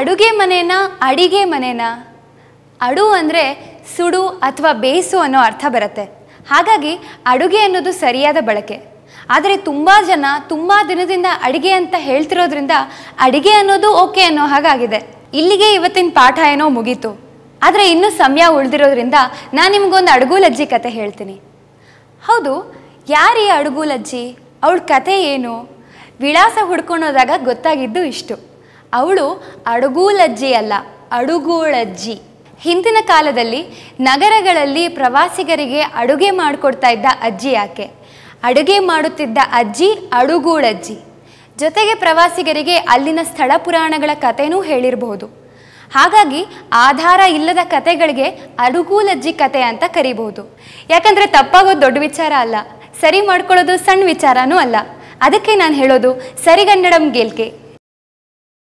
ಅಡುಗೆ ಮನೆನ ಅಡಿಗೆ ಮನೆನ ಅಡು ಅಂದರೆ ಸುಡು ಅಥವಾ ಬೇಯಿಸು ಅನ್ನೋ ಅರ್ಥ ಬರುತ್ತೆ ಹಾಗಾಗಿ ಅಡುಗೆ ಅನ್ನೋದು ಸರಿಯಾದ ಬಳಕೆ ಆದರೆ ತುಂಬ ಜನ ತುಂಬ ದಿನದಿಂದ ಅಡಿಗೆ ಅಂತ ಹೇಳ್ತಿರೋದ್ರಿಂದ ಅಡಿಗೆ ಅನ್ನೋದು ಓಕೆ ಅನ್ನೋ ಹಾಗಾಗಿದೆ ಇಲ್ಲಿಗೆ ಇವತ್ತಿನ ಪಾಠ ಏನೋ ಮುಗೀತು ಆದರೆ ಇನ್ನೂ ಸಮಯ ಉಳಿದಿರೋದ್ರಿಂದ ನಾನು ನಿಮಗೊಂದು ಅಡುಗುಲಜ್ಜಿ ಕತೆ ಹೇಳ್ತೀನಿ ಹೌದು ಯಾರೀ ಅಡುಗುಲಜ್ಜಿ ಅವಳ ಕತೆ ಏನು ವಿಳಾಸ ಹುಡ್ಕೊಂಡೋದಾಗ ಗೊತ್ತಾಗಿದ್ದು ಇಷ್ಟು ಅವಳು ಅಡುಗೂಲಜ್ಜಿ ಅಲ್ಲ ಅಡುಗೂಳಜ್ಜಿ ಹಿಂದಿನ ಕಾಲದಲ್ಲಿ ನಗರಗಳಲ್ಲಿ ಪ್ರವಾಸಿಗರಿಗೆ ಅಡುಗೆ ಮಾಡಿಕೊಡ್ತಾ ಇದ್ದ ಅಜ್ಜಿ ಆಕೆ ಅಡುಗೆ ಮಾಡುತ್ತಿದ್ದ ಅಜ್ಜಿ ಅಡುಗೂಳಜ್ಜಿ ಜೊತೆಗೆ ಪ್ರವಾಸಿಗರಿಗೆ ಅಲ್ಲಿನ ಸ್ಥಳ ಪುರಾಣಗಳ ಕಥೆನೂ ಹೇಳಿರಬಹುದು ಹಾಗಾಗಿ ಆಧಾರ ಇಲ್ಲದ ಕತೆಗಳಿಗೆ ಅಡುಗೂಲಜ್ಜಿ ಕತೆ ಅಂತ ಕರಿಬಹುದು ಯಾಕಂದರೆ ತಪ್ಪಾಗೋದು ದೊಡ್ಡ ವಿಚಾರ ಅಲ್ಲ ಸರಿ ಮಾಡ್ಕೊಳ್ಳೋದು ಸಣ್ಣ ವಿಚಾರನೂ ಅಲ್ಲ ಅದಕ್ಕೆ ನಾನು ಹೇಳೋದು ಸರಿಗನ್ನಡಂ ಗೆಲ್ಕೆ